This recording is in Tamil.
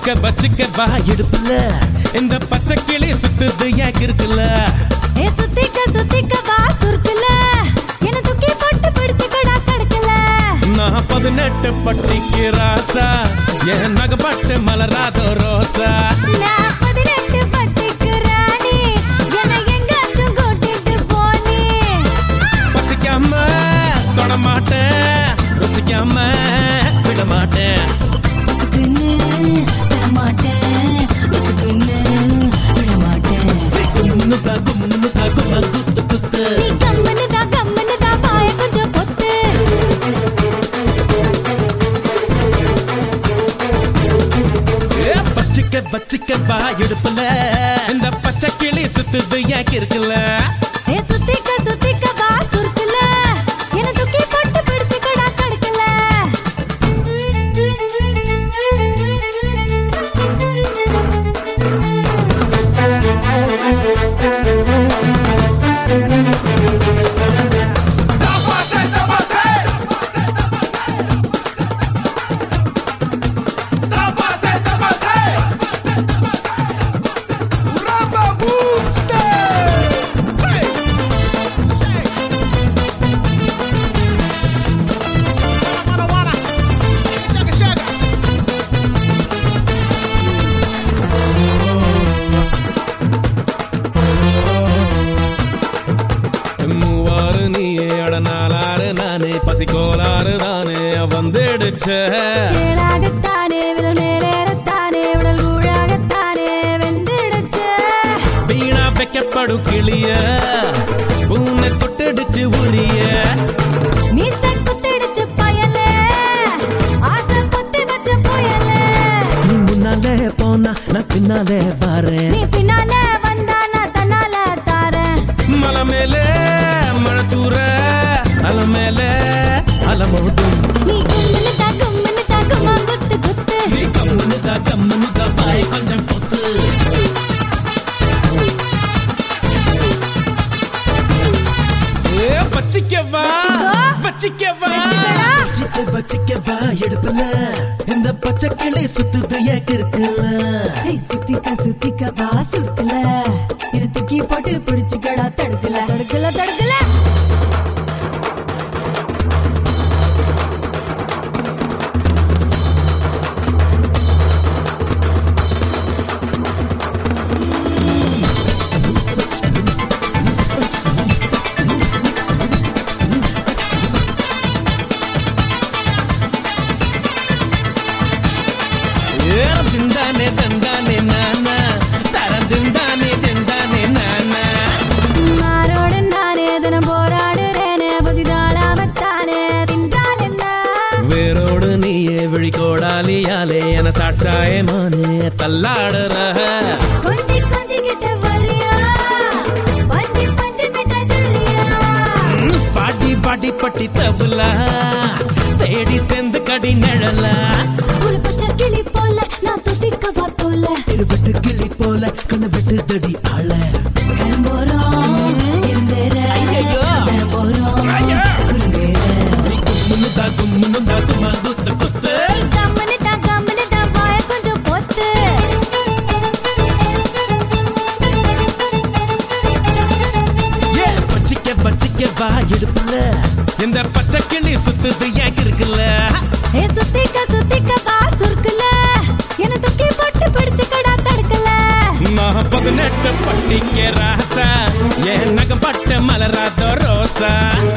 வச்சுக்க வச்சுக்க வா இடுப்புல இந்த பச்சை கிளி சுத்துது ஏன் இருக்குல்ல ஏ சுத்திக்க சுத்திக்க வா சுருக்குல என்ன தூக்கி போட்டு பிடிச்சுக்கடா தடுக்கல நான் பதினெட்டு பட்டிக்கு ராசா என் நகப்பட்டு மலராத ரோசா நான் பதினெட்டு பட்டிக்கு ராணி என்னை எங்காச்சும் கூட்டிட்டு போனி பசிக்காம தொட மாட்டேன் ருசிக்காம விட மாட்டேன் உசுக்குன்னு தரமாட்டேன் உசுக்குன்னு விடமாட்டேன் கும்முனுதா கும்முனுதா கும்மா குத்து குத்து நீ கம்முன்னு தான் கம்முன்னு தான் வாய கொஞ்சம் பொத்து ஏ, வச்சுக்க வச்சுக்க வா இடுப்புல இந்த பச்சை கிளி சுத்துது ஏன் இருக்குல்ல ஏ சுத்திக்க சுத்திக்க வா சுருக்குல என்ன தூக்கி போட்டு பிடிச்சுக்கடா தடுக்கல மூவாறு நீயே அட நாலாறு நானே பசிக்கோளாறு தானே வந்துடுச்ச கேளாகத்தானே விரல் மேலேறத்தானே உடல் கூழாகத்தானே வெந்திடுச்சு வீணா வைக்கப்படும் கிளிய பூனை தொட்டடிச்சு உரிய மீச குத்திடுச்சு பயலே ஆசை குத்தி வச்ச புயலே நீ முன்னாலே போனா நான் பின்னாலே வரேன் நீ பின்னால வந்தா நான் தன்னால தாரேன் மலை மேலே மழை தூர அல மேலே அலமோதும் நீ கும்முன்னு தா கும்முன்னு தா கும்மா குத்து குத்து நீ கம்முனுதா கம்முனுதா வாய் கொஞ்சம் பொத்து ஏ, வச்சிக்கவா வச்சிக்கோ. வச்சிக்கவா வச்சிக்கடா. வச்சிக்க வச்சிக்கவா எடுப்புல இந்த பச்சை கிளி சுத்துது ஏக்கு இருக்குல்ல ஏய், சுத்திக்க சுத்திக்க வா சுருக்கல என்ன தூக்கி போட்டு பிடிச்சுக்கடா தடுக்கல தடுக்கல தடுக்கல ஏ, திண்டானே தந்தானே நானா தர திண்டானே திண்டானே நானா மாரோடு நானே தினம் போராடுறேனே பசிதாளாமத்தானே தின்றால் என்ன வேரோடு நீயே விழிகோடாலியாலே என சாட்சாயமானே தள்ளாடுற கொஞ்சி கொஞ்சி கிட்ட வரியா பஞ்சு பஞ்சு மிட்டாய் தரியா பாட்டி பாட்டி பட்டி தவுலா தேடி செந்து கடி நிழலா ஒரு பச்சை கிளி போல நான் துதிக்கவா போல இருவட்டு கிளி போல கணவெட்டு தடி ஆள கரும்போறோம் எம்பேர ஐயையோ. போறோம் ஐயா. குறும்பேர நீ கும்முனுதா கும்முனுதா குமா குத்து குத்து கம்மனு தா கம்மனு தா வாய கொஞ்சம் பொத்து ஏ வச்சிக்க வச்சிக்க வா இடுப்புல இந்த பச்சை கிளி சுத்துது ஏன் இருக்குல்ல ஏ சுத்திக்க சுத்திக்க வா சுருக்குல என்ன தூக்கி போட்டு பிடிச்சுக்கடா தடுக்கல நான் பதினெட்டு பட்டிக்க ராசா என் நகம் பட்ட மலராத ரோசா